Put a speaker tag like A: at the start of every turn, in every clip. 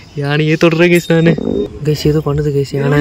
A: யானையே தொடுறேன் case நான் case ஏதோ பண்ணுது கேஸ் யானை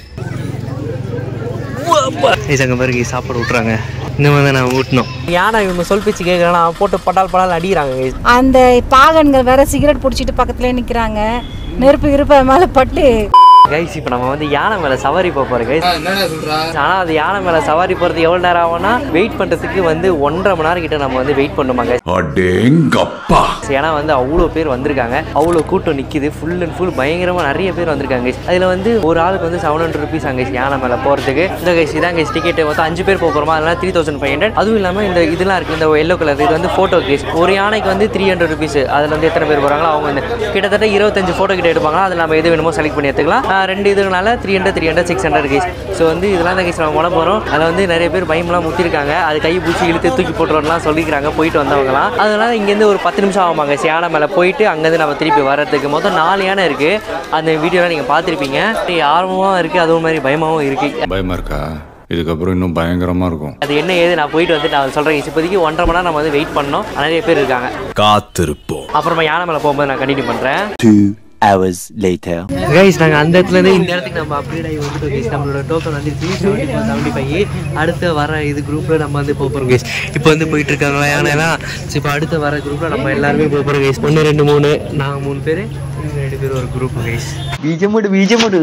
A: கேஸ் அங்கே பாருங்க சாப்பாடு விட்றாங்க இந்த மாதிரி தான் நான் ஊட்டணும் யானை இவங்க சொல் பேச்சு கேட்குறானா போட்டு பட்டால் படால் அடிக்கிறாங்க கேஸ்
B: அந்த பாகன்கள் வேற சிகரெட் பிடிச்சிட்டு பக்கத்துல நிக்கிறாங்க நெருப்பு இருப்ப மேல பட்டு
A: கைஸ் இப்போ நம்ம வந்து யானை மேலே சவாரி போக போகிறோம் கைஸ் ஆனால் அது யானை மேலே சவாரி போகிறது எவ்வளோ நேரம் ஆகும்னா வெயிட் பண்ணுறதுக்கு வந்து ஒன்றரை மணி நேரம் கிட்ட நம்ம வந்து வெயிட் பண்ணுமா கைஸ்
C: அடேங்கப்பா
A: ஏன்னா வந்து அவ்வளோ பேர் வந்திருக்காங்க அவ்வளோ கூட்டம் நிற்கிது ஃபுல் அண்ட் ஃபுல் பயங்கரமாக நிறைய பேர் வந்திருக்காங்க guys. அதில் வந்து ஒரு ஆளுக்கு வந்து செவன் ஹண்ட்ரட் ருபீஸ் அங்கே யானை மேலே போகிறதுக்கு இந்த கைஸ் இதான் கைஸ் டிக்கெட் மொத்தம் அஞ்சு பேர் போக போகிறோமா அதனால த்ரீ தௌசண்ட் ஃபைவ் ஹண்ட்ரட் அதுவும் இல்லாமல் இந்த இதெல்லாம் இருக்குது இந்த எல்லோ கலர் இது வந்து ஃபோட்டோ கேஸ் ஒரு யானைக்கு வந்து த்ரீ ஹண்ட்ரட் ருபீஸ் அதில் வந்து எத்தனை பேர் போகிறாங்களோ அவங்க வந்து கிட்டத்தட்ட இருபத்தஞ்சு ஃபோட்டோ கிட்ட எடுப்பாங்க அதில் நம்ம எது வேணுமோ செலக்ட் பண்ணி எடுத்துக்கலாம் ஆஹ் ரெண்டு இதுனால three hundred three hundred six hundred case so வந்து இதெல்லாம் தான் கேஸ் நம்ம போட போகிறோம் அதில் வந்து நிறைய பேர் பயம்லாம் முத்திருக்காங்க அது கை பூச்சி இழுத்து தூக்கி போட்டுறோம்லாம் சொல்லிக்கிறாங்க போயிட்டு வந்தவங்கலாம் அதனால இங்கேருந்து ஒரு பத்து நிமிஷம் ஆகுமாங்க யானை மேலே போயிட்டு அங்கேருந்து நம்ம திருப்பி வர்றதுக்கு மொத்தம் நாலு யானை இருக்குது அந்த வீடியோலாம் நீங்கள் பார்த்துருப்பீங்க ஆர்வமாக இருக்குது அதுவும் மாதிரி பயமாகவும் இருக்குது
C: பயமா இருக்கா இதுக்கப்புறம் இன்னும் பயங்கரமா இருக்கும்
A: அது என்ன ஏது நான் போயிட்டு வந்து நான் சொல்கிறேன் இப்போதைக்கு ஒன்றரை மணி நேரம் நம்ம வந்து வெயிட் பண்ணோம் நிறைய பேர் இருக்காங்க
C: காத்திருப்போம்
A: அப்புறமா யானை மேலே போகும்போது நான் கண்டினியூ பண்ணுறேன்
D: Two hours later.
A: கைஸ் நாங்கள் அந்த இடத்துல இருந்து இந்த இடத்துக்கு நம்ம அப்கிரேட் ஆகி வந்துட்டோம் கைஸ் நம்மளோட டோக்கன் வந்துருச்சு செவன்டி ஃபோர் செவன்டி ஃபைவ் அடுத்து வர இது குரூப்பில் நம்ம வந்து போக போகிறோம் கைஸ் இப்போ வந்து போயிட்டு இருக்காங்களா யானைலாம் சரி இப்போ அடுத்து வர குரூப்பில் நம்ம எல்லாருமே போக போகிறோம் கைஸ் ஒன்று ரெண்டு மூணு நாங்கள் மூணு பேர் இவங்க ரெண்டு பேர் ஒரு குரூப் கைஸ் பீஜமுடு பீஜமுடு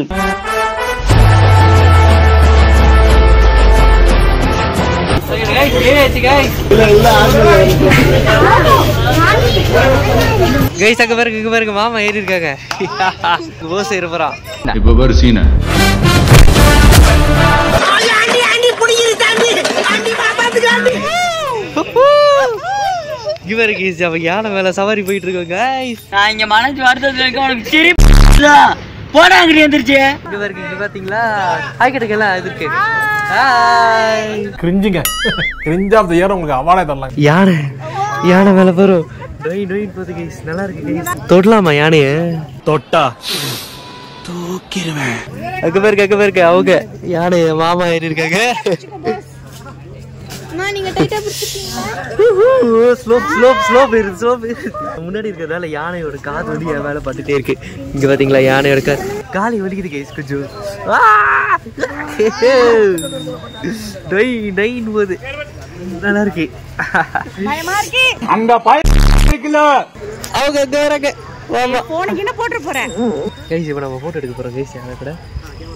A: கைஸ் அங்கே பாருங்க இங்கே பாருங்க மாமா ஏறி இருக்காங்க போஸ் இருப்பறான்
C: இப்ப பாரு சீனை
A: இங்க பாருங்க guys, அவன் யானை மேல சவாரி போயிட்டு இருக்கோம் கைஸ்
E: நான் இங்க மனசு வருத்தத்துல இருக்க உனக்கு சரி போடா அங்கிட்டு எந்திரிச்சு
A: இங்க பாருங்க இங்க பாத்தீங்களா ஹாய் கிட்டக்கெல்லாம் இது இருக்கு ஹாய்
F: கிரிஞ்சுங்க கிரிஞ்ச் ஆஃப் த இயர் உங்களுக்கு அவார்டே தரலாம்
A: யானை யானை மேல போறோம் நொய் நொயின் போகுது கைஸ் நல்லா இருக்கு கைஸ் தொடலாமா யானைய
F: தொட்டா
A: அங்க பாருங்க அங்க பாருங்க அவங்க யானை மாமா ஏறி இருக்காங்க
B: நீங்க டைட்டா பிடிச்சிட்டீங்க
A: ஸ்லோப் ஸ்லோப் ஸ்லோப் இருக்கு ஸ்லோப் முன்னாடி இருக்கிறதால யானையோட காது வலி என் மேல பட்டுட்டே இருக்கு இங்க பாத்தீங்களா யானையோட கா காலி வலிக்குது கைஸ் கொஞ்சம் ஆ! டொய் டொய்ன்னு போகுது நல்லா இருக்கு
B: பயமா இருக்கு
F: அங்க பாய் இருக்குல்ல
A: அவங்க அங்க வராங்க ஆமா
B: போனுக்கு என்ன போட்டு போறேன்
A: கைஸ் இப்போ நம்ம போட்டோ எடுக்க போறோம் கைஸ் யானை கூட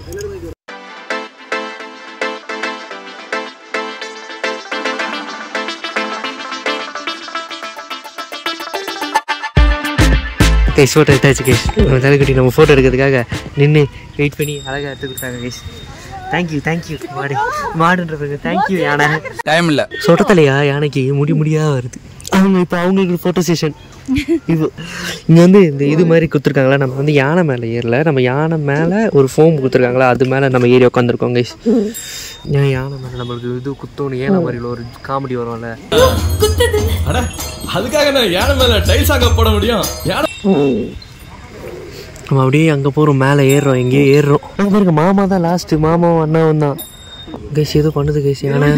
A: கைஸ் ஃபோட்டோ எடுத்தாச்சு கைஸ் நம்ம தலைக்குட்டி நம்ம ஃபோட்டோ எடுக்கிறதுக்காக நின்று வெயிட் பண்ணி அழகாக எடுத்து கொடுத்தாங்க கைஸ் தேங்க்யூ தேங்க்யூ மாடு மாடுன்ற பிறகு தேங்க்யூ யானை
D: Time இல்ல.
A: சொட்டத்தலையா யானைக்கு முடி முடியா வருது அவங்க இப்போ அவங்களுக்கு ஃபோட்டோ செஷன் இது இங்கே வந்து இந்த இது மாதிரி கொடுத்துருக்காங்களா நம்ம வந்து யானை மேலே ஏறல நம்ம யானை மேலே ஒரு ஃபோம் கொடுத்துருக்காங்களா அது மேலே நம்ம ஏறி உட்காந்துருக்கோம் கைஸ் ஏன் யானை மேலே நம்மளுக்கு இது குத்தோணும் ஏன மாதிரில ஒரு காமெடி வரும்ல
F: அட அதுக்காக நான் யானை மேல டைல்ஸ் அங்க போட முடியும் யானை
A: நம்ம அப்படியே அங்கே போகிறோம் மேலே ஏறுறோம் எங்கேயோ ஏறுறோம் அங்கே பாருங்க மாமா தான் லாஸ்ட்டு மாமாவும் அண்ணாவும் தான் கைஸ் ஏதோ பண்ணுது கைஸ் யானை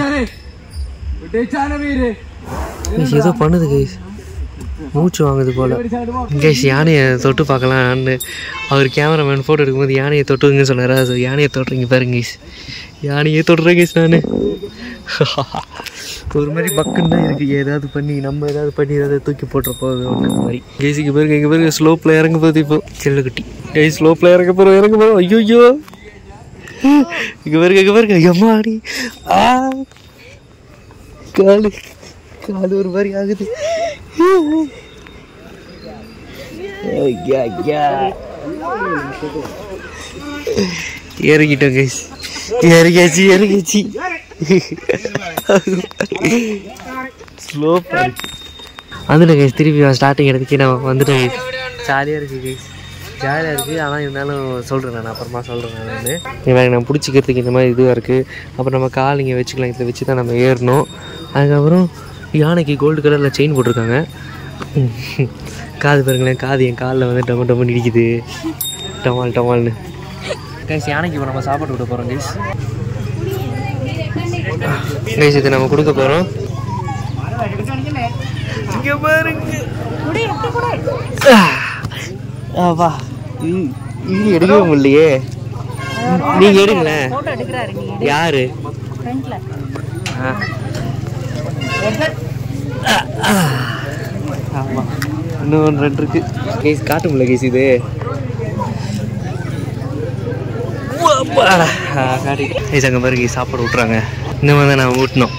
A: கைஸ் ஏதோ பண்ணுது கைஸ் மூச்சு வாங்குது போல கைஸ் யானையை தொட்டு பார்க்கலான்னு அவர் கேமராமேன் ஃபோட்டோ எடுக்கும்போது யானையை தொட்டுங்க சொன்னார் அது யானையை தொட்டுறீங்க பாருங்க கைஸ் யானையே தொட்டுறேன் கைஸ் நான் ஒரு மாதிரி பக்குன்னு தான் இருக்குது ஏதாவது பண்ணி நம்ம ஏதாவது பண்ணி ஏதாவது தூக்கி போட்டுற போகுது ஒன்று மாதிரி கைஸுக்கு பாருங்க இங்கே பாருங்க ஸ்லோப்பில் இறங்க போகுது இப்போ செல்லுக்குட்டி கைஸ் ஸ்லோப்பில் இறங்க போகிறோம் இறங்க போகிறோம் ஐயோ இங்கே பாருங்க இங்கே பாருங்க எம்மாடி ஆ காலு காலு ஒரு மாதிரி ஆகுது ஐயா, ஐயா. இறங்கிட்டோம் கைஸ் இறங்கியாச்சு இறங்கியாச்சு ஸ்லோ வந்துட்டோம் கைஸ் திருப்பி ஸ்டார்டிங் இடத்துக்கு நான் வந்துட்டோம் ஜாலியாக இருக்குது கைஸ் ஜாலியாக இருக்குது ஆனால் இருந்தாலும் சொல்கிறேன் நான் அப்புறமா சொல்கிறேன் நான் வந்து இவன் நான் பிடிச்சிக்கிறதுக்கு இந்த மாதிரி இதுவாக இருக்குது அப்புறம் நம்ம கால் இங்கே வச்சுக்கலாம் இதில் வச்சு தான் நம்ம ஏறணும் அதுக்கப்புறம் யானைக்கு கோல்டு கலரில் செயின் போட்டிருக்காங்க காது பாருங்களேன் காது என் காலில் வந்து டொம டொம இடிக்குது டமால் டமால்னு கைஸ் யானைக்கு இப்போ நம்ம சாப்பாடு விட போகிறோம் கைஸ் கைஸ் இது நம்ம கொடுக்க போகிறோம் இங்கே பாருங்க ஆ, வா இ- இது எடுக்கவே முடியலையே நீங்க எடுங்களேன்
B: ஃபோட்டோ எடுக்கிறாரு நீ
A: யாரு
B: ஃப்ரண்ட்ல
A: ஆ. ஆமா இன்னும் ஒன்று ரெண்டு இருக்கு கேஸ் காட்ட முடியல கேஸ் இது அப்பாடா. ஆ, காட்டி கேஸ் அங்கே பாரு கேஸ் சாப்பாடு விட்றாங்க இன்னும் வந்து நான் ஊட்டணும்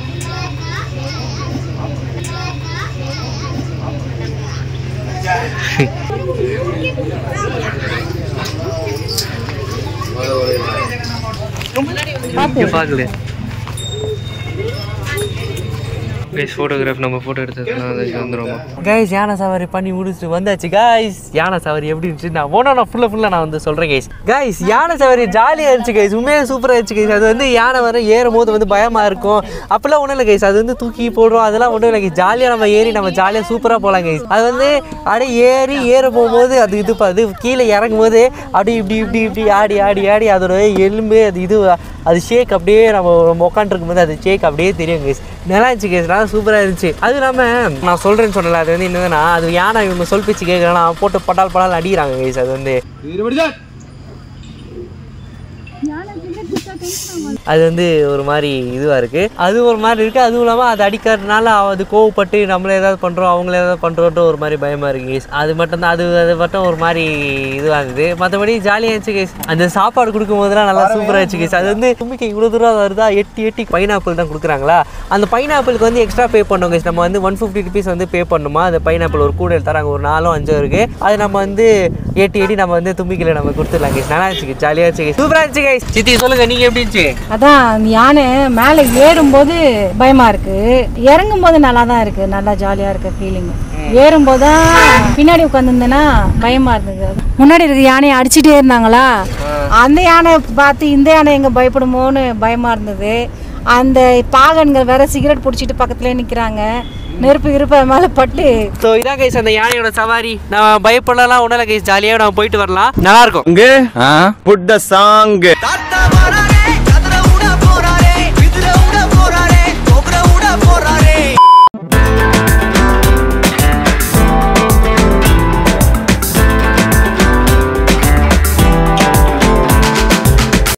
A: இங்க பார்க்கல கைஸ் ஃபோட்டோகிராஃப் நம்ம ஃபோட்டோ எடுத்ததுனால வந்துடும் கைஸ் யானை சவாரி பண்ணி முடிச்சுட்டு வந்தாச்சு கைஸ் யானை சவாரி எப்படி இருந்துச்சு நான் ஓனா நான் ஃபுல்லாக ஃபுல்லாக நான் வந்து சொல்கிறேன் கைஸ் கைஸ் யானை சவாரி ஜாலியாக இருந்துச்சு கைஸ் உண்மையாக சூப்பராக இருந்துச்சு கைஸ் அது வந்து யானை வர ஏறும் போது வந்து பயமாக இருக்கும் அப்போல்லாம் ஒன்றும் இல்லை கைஸ் அது வந்து தூக்கி போடுறோம் அதெல்லாம் ஒன்றும் இல்லை கைஸ் ஜாலியாக நம்ம ஏறி நம்ம ஜாலியாக சூப்பராக போகலாம் கைஸ் அது வந்து அப்படியே ஏறி ஏற போகும்போது அது இது ப- அது கீழே இறங்கும் போது அப்படியே இப்படி இப்படி இப்படி ஆடி ஆடி ஆடி அதோட எலும்பு அது இது அது ஷேக் அப்படியே நம்ம நம்ம உட்காந்துருக்கும் போது அது ஷேக் அப்படியே தெரியும் கேஸ் நல்லா இருந்துச்சு கேஸ் நல்லா சூப்பராக இருந்துச்சு அது இல்லாமல் நான் சொல்கிறேன்னு சொன்னல அது வந்து என்னதுன்னா அது யானை இவங்க சொல் பேச்சு கேட்கலாம் போட்டு பட்டால் படால் அடிக்கிறாங்க கேஸ் அது வந்து அது வந்து ஒரு மாதிரி இதுவாக இருக்குது அது ஒரு மாதிரி இருக்குது அதுவும் இல்லாமல் அது அடிக்கிறதுனால அது கோவப்பட்டு நம்மள ஏதாவது பண்ணுறோம் அவங்கள ஏதாவது பண்ணுறோன்ட்டு ஒரு மாதிரி பயமாக இருக்கு கேஸ் அது மட்டும் தான் அது அது மட்டும் ஒரு மாதிரி இதுவாக இருந்தது மற்றபடி ஜாலியாக இருந்துச்சு கேஸ் அந்த சாப்பாடு கொடுக்கும் போதெல்லாம் நல்லா சூப்பராக இருந்துச்சு கேஸ் அது வந்து தும்பிக்கை இவ்வளோ தூரம் வருதா எட்டி எட்டி பைனாப்பிள் தான் கொடுக்குறாங்களா அந்த பைனாப்பிளுக்கு வந்து எக்ஸ்ட்ரா பே பண்ணோம் கேஸ் நம்ம வந்து ஒன் ஃபிஃப்டி ருபீஸ் வந்து பே பண்ணுமா அந்த பைனாப்பிள் ஒரு கூட தராங்க ஒரு நாலும் அஞ்சோ இருக்குது அது நம்ம வந்து எட்டி எட்டி நம்ம வந்து தும்பிக்கையில் நம்ம கொடுத்துடலாம் கேஸ் நல்லா இருந்துச்சு ஜாலியாக இருந்துச்சு கேஸ் சூப்பராக இருந்துச்சு கேஸ் சித்தி சொல்லுங்கள் நீங்கள் எப்படி இருந்துச்சு
B: அதான் அந்த யானை மேலே ஏறும்போது பயமா இருக்கு இறங்கும் போது நல்லா தான் இருக்கு நல்லா ஜாலியா இருக்கு ஃபீலிங் ஏறும்போது தான் பின்னாடி உட்காந்துருந்தேன்னா பயமா இருந்தது முன்னாடி இருக்க யானையை அடிச்சுட்டே இருந்தாங்களா அந்த யானை பார்த்து இந்த யானை எங்க பயப்படுமோன்னு பயமா இருந்தது அந்த பாகன்கள் வேற சிகரெட் பிடிச்சிட்டு பக்கத்துலேயே நிற்கிறாங்க நெருப்பு இருப்பு அது மேலே பட்டு
A: ஸோ இதான் கைஸ் அந்த யானையோட சவாரி நான் பயப்படலாம் ஒன்றும் இல்லை கைஸ் ஜாலியாக நம்ம போயிட்டு வரலாம் நல்லா இருக்கும்
D: Put the song.